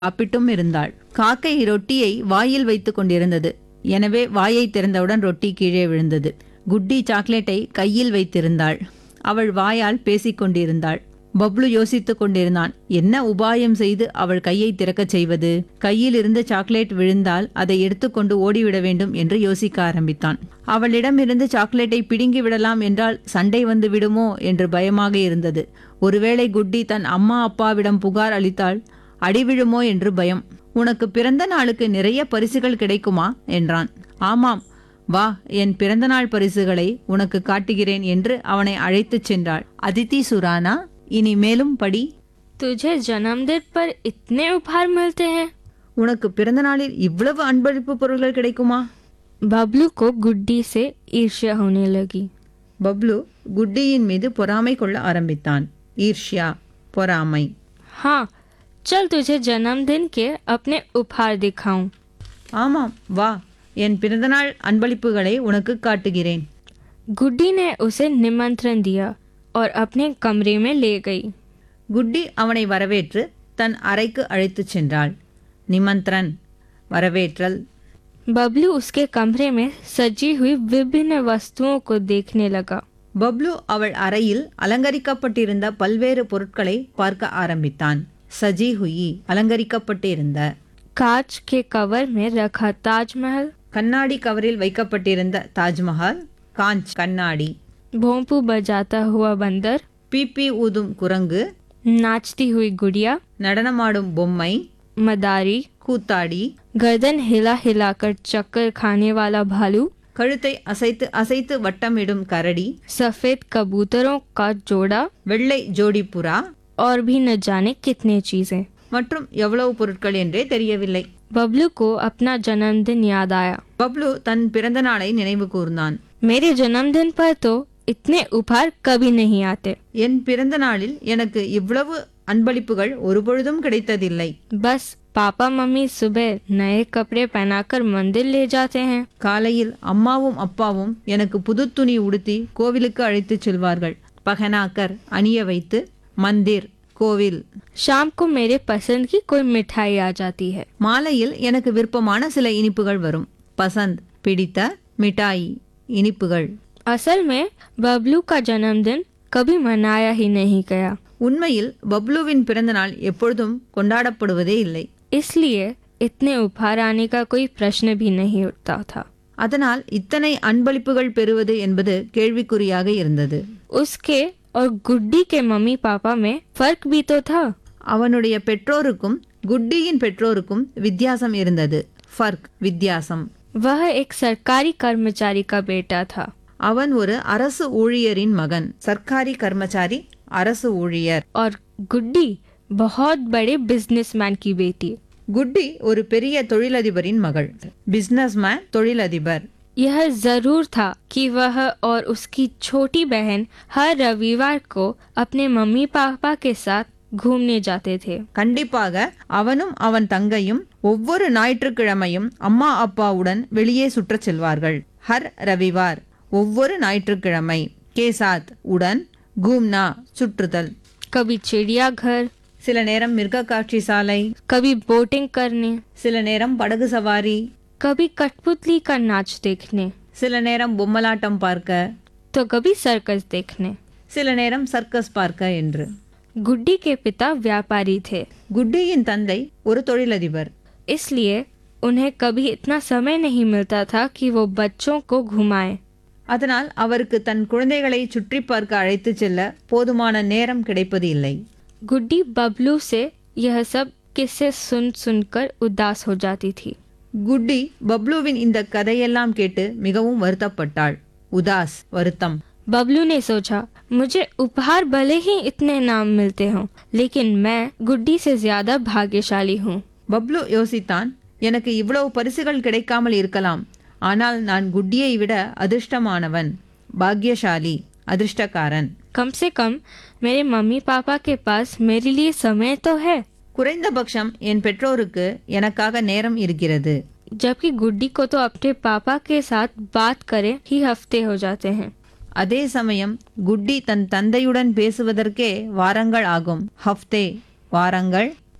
சாப்பிட்டும் இருந்தாள் காக்கை ரொட்டியை வாயில் வைத்துக் கொண்டிருந்தது எனவே வாயை திறந்தவுடன் ரொட்டி கீழே விழுந்தது குட்டி சாக்லேட்டை கையில் வைத்திருந்தாள் அவள் வாயால் பேசிக் கொண்டிருந்தாள் பப்ளு யோசித்துக் கொண்டிருந்தான் என்ன உபாயம் செய்து அவள் கையை திறக்கச் செய்வது கையில் இருந்து சாக்லேட் விழுந்தால் அதை எடுத்துக்கொண்டு ஓடிவிட வேண்டும் என்று யோசிக்க ஆரம்பித்தான் அவளிடமிருந்து சாக்லேட்டை பிடுங்கி விடலாம் என்றால் சண்டை வந்து விடுமோ என்று பயமாக இருந்தது ஒருவேளை குட்டி தன் அம்மா அப்பாவிடம் புகார் அளித்தால் அடி விழுமோ என்று பயம் உனக்கு பிறந்த நாளுக்கு நிறைய பரிசுகள் கிடைக்குமா என்றான் ஆமாம் வா என் பிறந்தநாள் பரிசுகளை உனக்கு காட்டுகிறேன் என்று அவனை அழைத்துச் சென்றாள் அதித்தி சுரானா இனி மேலும் படி तुझे जन्मदिन पर इतने उपहार मिलते हैं உனக்கு பிறந்த நாளில் இவ்வளவு அன்பளிப்பு பொருள்கள் கிடைக்குமா बबलू को गुड्डी से ईर्ष्या होने लगी பப்ளு குட்டியின் மீது பொறாமை கொள்ள ஆரம்பித்தான் ஈர்ஷ்யா பொறாமை हाँ चल तुझे जन्मदिन के अपने उपहार दिखाऊं ஆமாம் வா என் பிறந்தநாள் அன்பளிப்புகளை உனக்கு காட்டுகிறேன் गुड्डी ने उसे निमंत्रण दिया और अपने कमरे में ले गई குட்டி அவனை வரவேற்று தன் அறைக்கு அழைத்துச் சென்றாள் நிமந்திரன் வரவேற்றல் बबलू उसके कमरे में सजी हुई विभिन्न वस्तुओं को देखने लगा பப்ளு அவள் அறையில் அலங்கரிக்கப்பட்டிருந்த பல்வேறு பொருட்களை பார்க்க ஆரம்பித்தான் சஜி ஹுயி அலங்கரிக்கப்பட்டிருந்த कांच के कवर में रखा ताजमहल கண்ணாடி கவரில் வைக்கப்பட்டிருந்த தாஜ்மஹால் காஞ்ச் கண்ணாடி भोंपू बजाता हुआ बंदर பிபி ஊதும் குரங்கு नाचती हुई गुड़िया நடனமாடும் பொம்மை मदारी கூத்தாடி गर्दन हिला हिलाकर चक्कर खाने वाला भालू கழுத்தை அசைத்து அசைத்து வட்டமிடும் கரடி सफेद कबूतरों का जोड़ा வெள்ளை ஜோடி புறா और भी न जाने कितने चीजें மற்றும் எவ்வளவு பொருட்கள் என்றே தெரியவில்லை बबलू को अपना जन्मदिन याद आया பப்ளு தன் பிறந்த நாளை நினைவு கூர்ந்தான் मेरे जन्मदिन पर तो इतने उपहार कभी नहीं आते என் பிறந்த நாளில் எனக்கு இவ்வளவு அன்பளிப்புகள் ஒருபொழுதும் கிடைத்ததில்லை बस पापा मम्मी सुबह नए कपड़े पहनाकर मंदिर ले जाते हैं காலையில் அம்மாவும் அப்பாவும் எனக்கு புது துணி உடுத்தி கோவிலுக்கு அழைத்துச் செல்வார்கள் பகனாக்கர் அணிய வைத்து மந்திர் கோவில் शाम को मेरे पसंद की कोई मिठाई आ जाती है மாலையில் எனக்கு விருப்பமான சில இனிப்புகள் வரும் பசந்த் பிடித்த மிட்டாய் இனிப்புகள் असल में बबलू का जन्मदिन कभी मनाया ही नहीं गया உண்மையில் பப்ளுவின் பிறந்த நாள் எப்பொழுதும் கொண்டாடப்படுவதே இல்லை इसलिए इतने उपहार आने का कोई प्रश्न भी नहीं उठता था அதனால் இத்தனை அன்பளிப்புகள் பெறுவது என்பது கேள்விக்குறியாக இருந்தது उसके और गुड्डी के मम्मी पापा में फर्क भी तो था அவனுடைய பெற்றோருக்கும் குட்டியின் பெற்றோருக்கும் வித்தியாசம் இருந்தது ஃபர்க் வித்தியாசம் वह एक सरकारी कर्मचारी का बेटा था அவன் ஒரு அரசு ஊழியரின் மகன் சர்க்காரி கர்மச்சாரி அரசு ஊழியர் और गुड्डी बहुत बड़े बिजनेसमैन की बेटी குட்டி ஒரு பெரிய தொழிலதிபரின் மகள் பிசினஸ்மேன் தொழிலதிபர் यह जरूर था कि वह और उसकी छोटी बहन हर रविवार को अपने मम्मी पापा के साथ घूमने जाते थे கண்டிப்பாக அவனும் அவன் தங்கையும் ஒவ்வொரு ஞாயிற்றுக்கிழமையும் அம்மா அப்பாவுடன் வெளியே சுற்றச் செல்வார்கள் ஹர் ரவிவார் ஒவ்வொரு ஞாயிற்றுக்கிழமை கேசாத் உடன் கூம்னா சுற்றுதல் कभी चिड़ियाघर சில நேரம் மிருக காட்சி சாலை कभी बोटिंग करने சில நேரம் படகு சவாரி कभी कठपुतली का नाच देखने சில நேரம் பொம்மலாட்டம் பார்க்க तो कभी सर्कस देखने சில நேரம் சர்க்கஸ் பார்க்க என்று गुड्डी के पिता व्यापारी थे குட்டியின் தந்தை ஒரு தொழிலதிபர் इसलिए उन्हें कभी इतना समय नहीं मिलता था कि वो बच्चों को घुमाएं அதனால் அவருக்கு தன் குழந்தைகளை சுற்றி பார்க்க அழைத்துச் செல்ல போதுமான நேரம் கிடைப்பது இல்லை गुड्डी बबलू से यह सब किस्से सुन सुनकर उदास हो जाती थी குட்டி பப்ளுவின் இந்த கதையெல்லாம் கேட்டு மிகவும் வருத்தப்பட்டாள் உதாஸ் வருத்தம் बबलू ने सोचा मुझे उपहार भले ही इतने नाम मिलते हों लेकिन मैं गुड्डी से ज्यादा भाग्यशाली हूँ பப்ளு யோசித்தான் எனக்கு இவ்வளவு பரிசுகள் கிடைக்காமல் இருக்கலாம் ஆனால் நான் குட்டியை விட அதிர்ஷ்டமானவன் பாக்யசாலி அதிர்ஷ்டக்காரன் कम से कम मेरे मम्मी पापा के पास मेरे लिए समय तो है குறைந்தபட்சம் என் பெற்றோருக்கு எனக்காக நேரம் இருக்கிறது जबकि गुड्डी को तो अपने पापा के साथ बात करे ही हफ्ते हो जाते हैं அதே சமயம் குட்டி தன் தந்தையுடன் பேசுவதற்கே வாரங்கள் ஆகும் ஹஃப்தே வாரங்கள்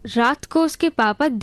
रात को उसके पापा